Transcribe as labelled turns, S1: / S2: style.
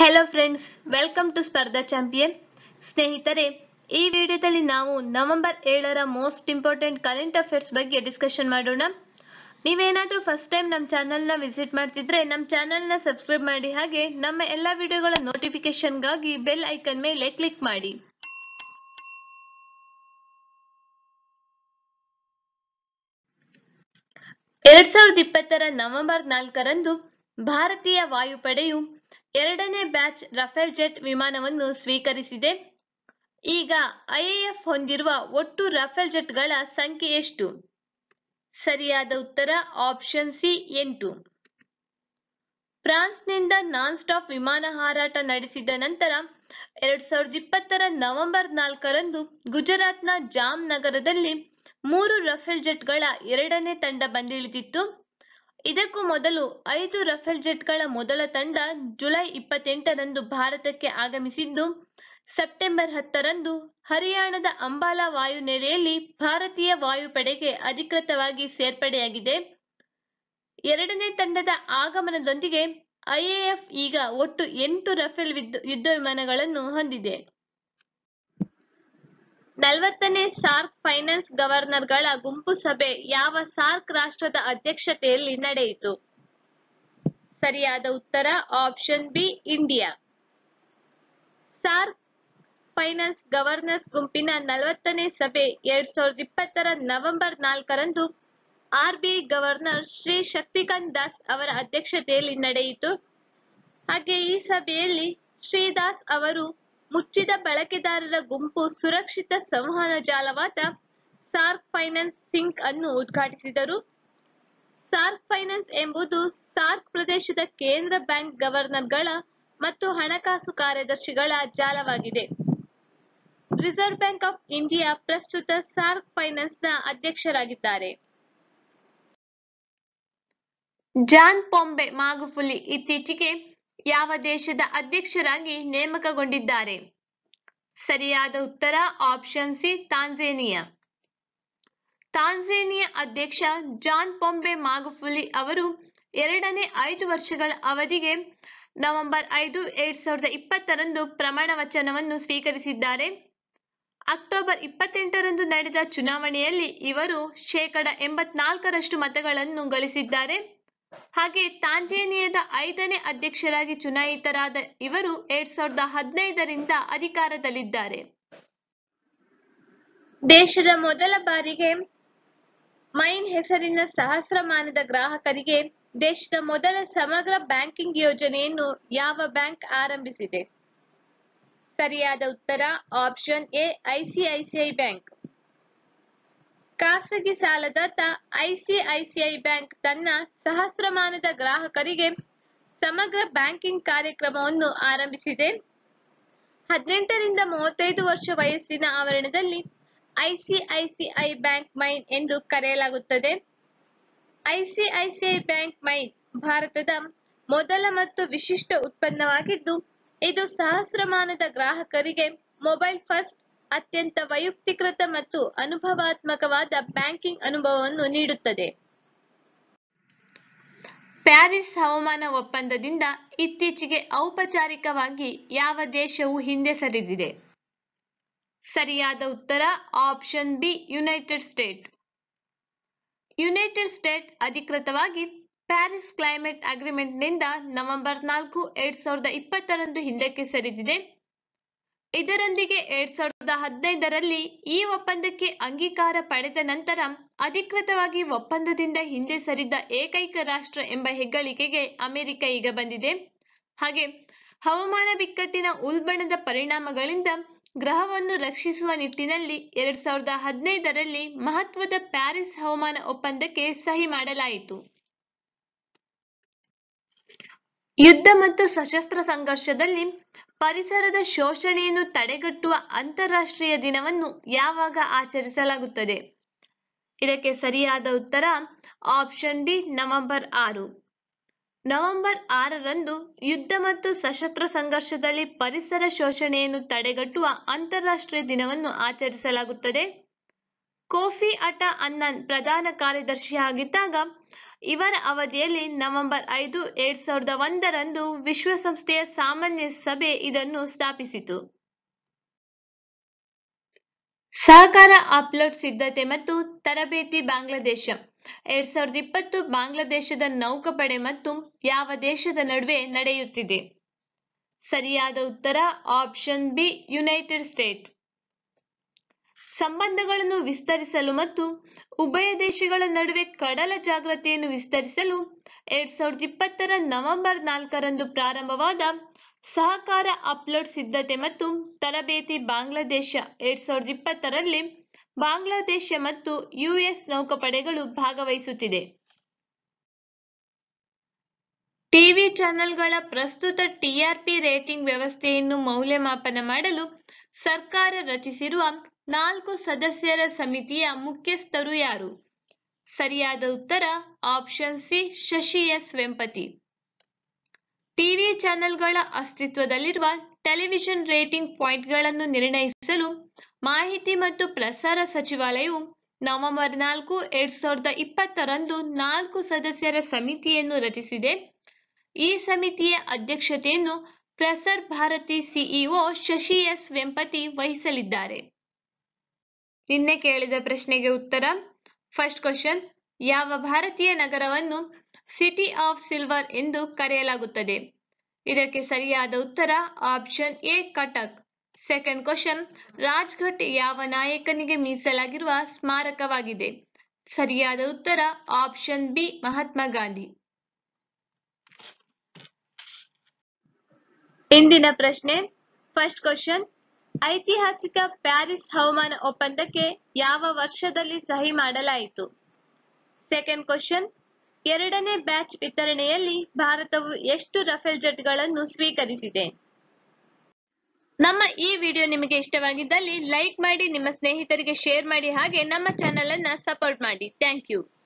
S1: hello friends welcome to Spardha champion ಸ್ನೇಹಿತರೆ ಈ ವಿಡಿಯೋದಲ್ಲಿ ನಾವು ನವೆಂಬರ್ ಏಳರ ಮೋಸ್ಟ್ ಇಂಪಾರ್ಟೆಂಟ್ ಕರೆಂಟ್ ಅಫೇರ್ಸ್ ಬಗ್ಗೆ ಡಿಸ್ಕಷನ್ ಮಾಡೋಣ ನೀವೇನಾದರೂ ಫಸ್ಟ್ ಟೈಮ್ ನಮ್ಮ ಚಾನಲ್ನ ವಿಸಿಟ್ ಮಾಡ್ತಿದ್ರೆ ನಮ್ಮ ಚಾನಲ್ನ ಸಬ್ಸ್ಕ್ರೈಬ್ ಮಾಡಿ ಹಾಗೆ ನಮ್ಮ ಎಲ್ಲ ವಿಡಿಯೋಗಳ ನೋಟಿಫಿಕೇಶನ್ಗಾಗಿ ಬೆಲ್ ಐಕನ್ ಮೇಲೆ ಕ್ಲಿಕ್ ಮಾಡಿ ಎರಡ್ ಸಾವಿರದ ಇಪ್ಪತ್ತರ ನವೆಂಬರ್ ನಾಲ್ಕರಂದು ಭಾರತೀಯ ವಾಯುಪಡೆಯು ಎರಡನೇ ಬ್ಯಾಚ್ ರಫೇಲ್ ಜೆಟ್ ವಿಮಾನವನ್ನು ಸ್ವೀಕರಿಸಿದೆ ಈಗ ಐಎಎಫ್ ಹೊಂದಿರುವ ಒಟ್ಟು ರಫೇಲ್ ಜೆಟ್ಗಳ ಸಂಖ್ಯೆ ಎಷ್ಟು ಸರಿಯಾದ ಉತ್ತರ ಆಪ್ಷನ್ ಸಿ ಎಂಟು ಫ್ರಾನ್ಸ್ನಿಂದ ನಾನ್ ಸ್ಟಾಪ್ ವಿಮಾನ ಹಾರಾಟ ನಡೆಸಿದ ನಂತರ ಎರಡ್ ಸಾವಿರದ ಇಪ್ಪತ್ತರ ನವೆಂಬರ್ ನಾಲ್ಕರಂದು ಗುಜರಾತ್ನ ಜಾಮ್ ನಗರದಲ್ಲಿ ಮೂರು ರಫೇಲ್ ಜೆಟ್ಗಳ ಎರಡನೇ ತಂಡ ಬಂದಿಳಿದಿತ್ತು ಇದಕ್ಕೂ ಮೊದಲು ಐದು ರಫೇಲ್ ಜೆಟ್ಗಳ ಮೊದಲ ತಂಡ ಜುಲೈ ಇಪ್ಪತ್ತೆಂಟರಂದು ಭಾರತಕ್ಕೆ ಆಗಮಿಸಿದ್ದು ಸೆಪ್ಟೆಂಬರ್ ಹತ್ತರಂದು ಹರಿಯಾಣದ ಅಂಬಾಲಾ ವಾಯುನೆಲೆಯಲ್ಲಿ ಭಾರತೀಯ ವಾಯುಪಡೆಗೆ ಅಧಿಕೃತವಾಗಿ ಸೇರ್ಪಡೆಯಾಗಿದೆ ಎರಡನೇ ತಂಡದ ಆಗಮನದೊಂದಿಗೆ ಐಎಎಫ್ ಈಗ ಒಟ್ಟು ಎಂಟು ರಫೇಲ್ ವಿದ್- ಯುದ್ಧ ವಿಮಾನಗಳನ್ನು ಹೊಂದಿದೆ ನಲವತ್ತನೇ ಸಾರ್ಕ್ ಫೈನಾನ್ಸ್ ಗವರ್ನರ್ಗಳ ಗುಂಪು ಸಭೆ ಯಾವ ಸಾರ್ಕ್ ರಾಷ್ಟ್ರದ ಅಧ್ಯಕ್ಷತೆಯಲ್ಲಿ ನಡೆಯಿತು ಸರಿಯಾದ ಉತ್ತರ option B India SAARC finance governors ಗುಂಪಿನ ನಲವತ್ತನೇ ಸಭೆ ಎರಡ್ ಸಾವಿರದ ಇಪ್ಪತ್ತರ ನವೆಂಬರ್ ನಾಲ್ಕರಂದು ಆರ್ಬಿಐ ಗವರ್ನರ್ ಶ್ರೀ ಶಕ್ತಿಕಾಂತ್ ದಾಸ್ ಅವರ ಅಧ್ಯಕ್ಷತೆಯಲ್ಲಿ ನಡೆಯಿತು ಹಾಗೆ ಈ ಸಭೆಯಲ್ಲಿ ಶ್ರೀದಾಸ್ ಅವರು ಮುಚ್ಚಿದ ಬಳಕೆದಾರರ ಗುಂಪು ಸುರಕ್ಷಿತ ಸಂವಹನ ಜಾಲವಾದ ಸಾರ್ಕ್ ಫೈನಾನ್ಸ್ ಸಿಂಕ್ ಅನ್ನು ಉದ್ಘಾಟಿಸಿದರು ಸಾರ್ಕ್ ಫೈನಾನ್ಸ್ ಎಂಬುದು ಸಾರ್ಕ್ ಪ್ರದೇಶದ ಕೇಂದ್ರ ಬ್ಯಾಂಕ್ ಗವರ್ನರ್ಗಳ ಮತ್ತು ಹಣಕಾಸು ಕಾರ್ಯದರ್ಶಿಗಳ ಜಾಲವಾಗಿದೆ ರಿಸರ್ವ್ ಬ್ಯಾಂಕ್ ಆಫ್ ಇಂಡಿಯಾ ಪ್ರಸ್ತುತ ಸಾರ್ಕ್ ಫೈನಾನ್ಸ್ನ ಅಧ್ಯಕ್ಷರಾಗಿದ್ದಾರೆ ಜಾನ್ ಪೊಂಬೆ ಮಾಗುಫುಲಿ ಇತ್ತೀಚೆಗೆ ಯಾವ ದೇಶದ ಅಧ್ಯಕ್ಷರಾಗಿ ನೇಮಕಗೊಂಡಿದ್ದಾರೆ ಸರಿಯಾದ ಉತ್ತರ ಆಪ್ಷನ್ ಸಿ ತಾಂಜೇನಿಯಾ ತಾಂಜೇನಿಯಾ ಅಧ್ಯಕ್ಷ ಜಾನ್ ಪೊಂಬೆ ಮಾಗುಫುಲಿ ಅವರು ಎರಡನೇ ಐದು ವರ್ಷಗಳ ಅವಧಿಗೆ ನವೆಂಬರ್ ಐದು ಎರಡ್ ಸಾವಿರದ ಇಪ್ಪತ್ತರಂದು ಪ್ರಮಾಣ ವಚನವನ್ನು ಸ್ವೀಕರಿಸಿದ್ದಾರೆ ಅಕ್ಟೋಬರ್ ಇಪ್ಪತ್ತೆಂಟರಂದು ನಡೆದ ಚುನಾವಣೆಯಲ್ಲಿ ಇವರು ಶೇಕಡ ಎಂಬತ್ನಾಲ್ಕರಷ್ಟು ಮತಗಳನ್ನು ಗಳಿಸಿದ್ದಾರೆ ಹಾಗೆ ತಾಂಜೇನಿಯಾದ ಐದನೇ ಅಧ್ಯಕ್ಷರಾಗಿ ಚುನಾಯಿತರಾದ ಇವರು ಎರಡ್ ಸಾವಿರದ ಹದಿನೈದರಿಂದ ಅಧಿಕಾರದಲ್ಲಿದ್ದಾರೆ ದೇಶದ ಮೊದಲ ಬಾರಿಗೆ ಮೈನ್ ಹೆಸರಿನ ಸಹಸ್ರಮಾನದ ಗ್ರಾಹಕರಿಗೆ ದೇಶದ ಮೊದಲ ಸಮಗ್ರ ಬ್ಯಾಂಕಿಂಗ್ ಯೋಜನೆಯನ್ನು ಯಾವ ಬ್ಯಾಂಕ್ ಆರಂಭಿಸಿದೆ ಸರಿಯಾದ ಉತ್ತರ ಆಪ್ಷನ್ ಎ ಐಸಿಐಸಿಐ ಬ್ಯಾಂಕ್ ಖಾಸಗಿ ಸಾಲದಾತ ಐಸಿಐಸಿಐ ಬ್ಯಾಂಕ್ ತನ್ನ ಸಹಸ್ರಮಾನದ ಗ್ರಾಹಕರಿಗೆ ಸಮಗ್ರ ಬ್ಯಾಂಕಿಂಗ್ ಕಾರ್ಯಕ್ರಮವನ್ನು ಆರಂಭಿಸಿದೆ ಹದಿನೆಂಟರಿಂದ ಮೂವತ್ತೈದು ವರ್ಷ ವಯಸ್ಸಿನ ಆವರಣದಲ್ಲಿ ಐಸಿಐಸಿಐ ಬ್ಯಾಂಕ್ ಮೈನ್ ಎಂದು ಕರೆಯಲಾಗುತ್ತದೆ ಐಸಿಐಸಿಐ ಬ್ಯಾಂಕ್ ಮೈನ್ ಭಾರತದ ಮೊದಲ ಮತ್ತು ವಿಶಿಷ್ಟ ಉತ್ಪನ್ನವಾಗಿದ್ದು ಇದು ಸಹಸ್ರಮಾನದ ಗ್ರಾಹಕರಿಗೆ ಮೊಬೈಲ್ ಫಸ್ಟ್ ಅತ್ಯಂತ ವೈಯಕ್ತೀಕೃತ ಮತ್ತು ಅನುಭವಾತ್ಮಕವಾದ ಬ್ಯಾಂಕಿಂಗ್ ಅನುಭವವನ್ನು ನೀಡುತ್ತದೆ ಪ್ಯಾರಿಸ್ ಹವಾಮಾನ ಒಪ್ಪಂದದಿಂದ ಇತ್ತೀಚೆಗೆ ಔಪಚಾರಿಕವಾಗಿ ಯಾವ ದೇಶವು ಹಿಂದೆ ಸರಿದಿದೆ ಸರಿಯಾದ ಉತ್ತರ option B United State United State ಅಧಿಕೃತವಾಗಿ ಪ್ಯಾರಿಸ್ ಕ್ಲೈಮೇಟ್ ಅಗ್ರಿಮೆಂಟ್ನಿಂದ ನವೆಂಬರ್ ನಾಲ್ಕು ಎರಡ್ ಸಾವಿರದ ಇಪ್ಪತ್ತರಂದು ಹಿಂದಕ್ಕೆ ಸರಿದಿದೆ ಇದರೊಂದಿಗೆ ಎರಡ್ ಸಾವಿರದ ಹದಿನೈದರಲ್ಲಿ ಈ ಒಪ್ಪಂದಕ್ಕೆ ಅಂಗೀಕಾರ ಪಡೆದ ನಂತರ ಅಧಿಕೃತವಾಗಿ ಒಪ್ಪಂದದಿಂದ ಹಿಂದೆ ಸರಿದ ಏಕೈಕ ರಾಷ್ಟ್ರ ಎಂಬ ಹೆಗ್ಗಳಿಕೆಗೆ ಅಮೆರಿಕ ಈಗ ಬಂದಿದೆ ಹಾಗೆ ಹವಾಮಾನ ಬಿಕ್ಕಟ್ಟಿನ ಉಲ್ಬಣದ ಪರಿಣಾಮಗಳಿಂದ ಗ್ರಹವನ್ನು ರಕ್ಷಿಸುವ ನಿಟ್ಟಿನಲ್ಲಿ ಎರಡ್ ಸಾವಿರದ ಹದಿನೈದರಲ್ಲಿ ಮಹತ್ವದ ಪ್ಯಾರಿಸ್ ಹವಾಮಾನ ಒಪ್ಪಂದಕ್ಕೆ ಸಹಿ ಮಾಡಲಾಯಿತು ಯುದ್ಧ ಮತ್ತು ಸಶಸ್ತ್ರ ಸಂಘರ್ಷದಲ್ಲಿ ಪರಿಸರದ ಶೋಷಣೆಯನ್ನು ತಡೆಗಟ್ಟುವ ಅಂತಾರಾಷ್ಟ್ರೀಯ ದಿನವನ್ನು ಯಾವಾಗ ಆಚರಿಸಲಾಗುತ್ತದೆ ಇದಕ್ಕೆ ಸರಿಯಾದ ಉತ್ತರ ಆಪ್ಷನ್ ಡಿ ನವೆಂಬರ್ ಆರು ನವೆಂಬರ್ ಆರರಂದು ಯುದ್ಧ ಮತ್ತು ಸಶಸ್ತ್ರ ಸಂಘರ್ಷದಲ್ಲಿ ಪರಿಸರ ಶೋಷಣೆಯನ್ನು ತಡೆಗಟ್ಟುವ ಅಂತಾರಾಷ್ಟ್ರೀಯ ದಿನವನ್ನು ಆಚರಿಸಲಾಗುತ್ತದೆ ಕೋಫಿ ಅಟ ಅನ್ನನ್ ಪ್ರಧಾನ ಕಾರ್ಯದರ್ಶಿಯಾಗಿದ್ದಾಗ ಇವರ ಅವಧಿಯಲ್ಲಿ ನವೆಂಬರ್ ಐದು ಎರಡ್ ಸಾವಿರದ ಒಂದರಂದು ವಿಶ್ವಸಂಸ್ಥೆಯ ಸಾಮಾನ್ಯ ಸಭೆ ಇದನ್ನು ಸ್ಥಾಪಿಸಿತು ಸಹಕಾರ ಅಪ್ಲೋಡ್ ಸಿದ್ಧತೆ ಮತ್ತು ತರಬೇತಿ ಬಾಂಗ್ಲಾದೇಶ ಎರಡ್ ಸಾವಿರದ ಇಪ್ಪತ್ತು ಬಾಂಗ್ಲಾದೇಶದ ನೌಕಾಪಡೆ ಮತ್ತು ಯಾವ ದೇಶದ ನಡುವೆ ನಡೆಯುತ್ತಿದೆ ಸರಿಯಾದ ಉತ್ತರ ಆಪ್ಷನ್ ಬಿ ಯುನೈಟೆಡ್ ಸ್ಟೇಟ್ ಸಂಬಂಧಗಳನ್ನು ವಿಸ್ತರಿಸಲು ಮತ್ತು ಉಭಯ ದೇಶಗಳ ನಡುವೆ ಕಡಲ ಜಾಗೃತಿಯನ್ನು ವಿಸ್ತರಿಸಲು ಎರಡ್ ಸಾವಿರದ ಇಪ್ಪತ್ತರ ನವೆಂಬರ್ ನಾಲ್ಕರಂದು ಪ್ರಾರಂಭವಾದ ಸಹಕಾರ ಅಪ್ಲೋಡ್ ಸಿದ್ಧತೆ ಮತ್ತು ತರಬೇತಿ ಬಾಂಗ್ಲಾದೇಶ ಎರಡ್ ಸಾವಿರದ ಇಪ್ಪತ್ತರಲ್ಲಿ ಬಾಂಗ್ಲಾದೇಶ ಮತ್ತು ಯುಎಸ್ ನೌಕಾಪಡೆಗಳು ಭಾಗವಹಿಸುತ್ತಿದೆ ಟಿವಿ ಚಾನೆಲ್ಗಳ ಪ್ರಸ್ತುತ ಟಿಆರ್ಪಿ ರೇಟಿಂಗ್ ವ್ಯವಸ್ಥೆಯನ್ನು ಮೌಲ್ಯಮಾಪನ ಮಾಡಲು ಸರ್ಕಾರ ರಚಿಸಿರುವ ನಾಲ್ಕು ಸದಸ್ಯರ ಸಮಿತಿಯ ಮುಖ್ಯಸ್ಥರು ಯಾರು ಸರಿಯಾದ ಉತ್ತರ option C Shashi S Vempati TV ಚಾನೆಲ್ಗಳ ಅಸ್ತಿತ್ವದಲ್ಲಿರುವ ಟೆಲಿವಿಷನ್ ರೇಟಿಂಗ್ ಪಾಯಿಂಟ್ಗಳನ್ನು ನಿರ್ಣಯಿಸಲು ಮಾಹಿತಿ ಮತ್ತು ಪ್ರಸಾರ ಸಚಿವಾಲಯವು ನವೆಂಬರ್ ನಾಲ್ಕು ಎರಡ್ ಸಾವಿರದ ಇಪ್ಪತ್ತರಂದು ನಾಲ್ಕು ಸದಸ್ಯರ ಸಮಿತಿಯನ್ನು ರಚಿಸಿದೆ ಈ ಸಮಿತಿಯ ಅಧ್ಯಕ್ಷತೆಯನ್ನು ಪ್ರಸಾರ್ ಭಾರತಿ ಸಿಇಒ ಶಶಿ ಎಸ್ ವೆಂಪತಿ ವಹಿಸಲಿದ್ದಾರೆ ನಿನ್ನೆ ಕೇಳಿದ ಪ್ರಶ್ನೆಗೆ ಉತ್ತರ ಫಸ್ಟ್ ಕ್ವಶನ್ ಯಾವ ಭಾರತೀಯ ನಗರವನ್ನು ಸಿಟಿ ಆಫ್ ಸಿಲ್ವರ್ ಎಂದು ಕರೆಯಲಾಗುತ್ತದೆ ಇದಕ್ಕೆ ಸರಿಯಾದ ಉತ್ತರ option A Cuttack second question Rajghat ಯಾವ ನಾಯಕನಿಗೆ ಮೀಸಲಾಗಿರುವ ಸ್ಮಾರಕವಾಗಿದೆ ಸರಿಯಾದ ಉತ್ತರ ಆಪ್ಷನ್ ಬಿ ಮಹಾತ್ಮ ಗಾಂಧಿ ಇಂದಿನ ಪ್ರಶ್ನೆ ಫಸ್ಟ್ ಕ್ವಶನ್ ಐತಿಹಾಸಿಕ ಪ್ಯಾರಿಸ್ ಹವಾಮಾನ ಒಪ್ಪಂದಕ್ಕೆ ಯಾವ ವರ್ಷದಲ್ಲಿ ಸಹಿ ಮಾಡಲಾಯಿತು ಸೆಕೆಂಡ್ ಕ್ವಶನ್ ಎರಡನೇ ಬ್ಯಾಚ್ ವಿತರಣೆಯಲ್ಲಿ ಭಾರತವು ಎಷ್ಟು ರಫೇಲ್ ಜೆಟ್ಗಳನ್ನು ಸ್ವೀಕರಿಸಿದೆ ನಮ್ಮ ಈ ವಿಡಿಯೋ ನಿಮಗೆ ಇಷ್ಟವಾಗಿದ್ದಲ್ಲಿ ಲೈಕ್ ಮಾಡಿ ನಿಮ್ಮ ಸ್ನೇಹಿತರಿಗೆ ಶೇರ್ ಮಾಡಿ ಹಾಗೆ ನಮ್ಮ ಚಾನೆಲ್ ಅನ್ನ ಸಪೋರ್ಟ್ ಮಾಡಿ ಥ್ಯಾಂಕ್ ಯು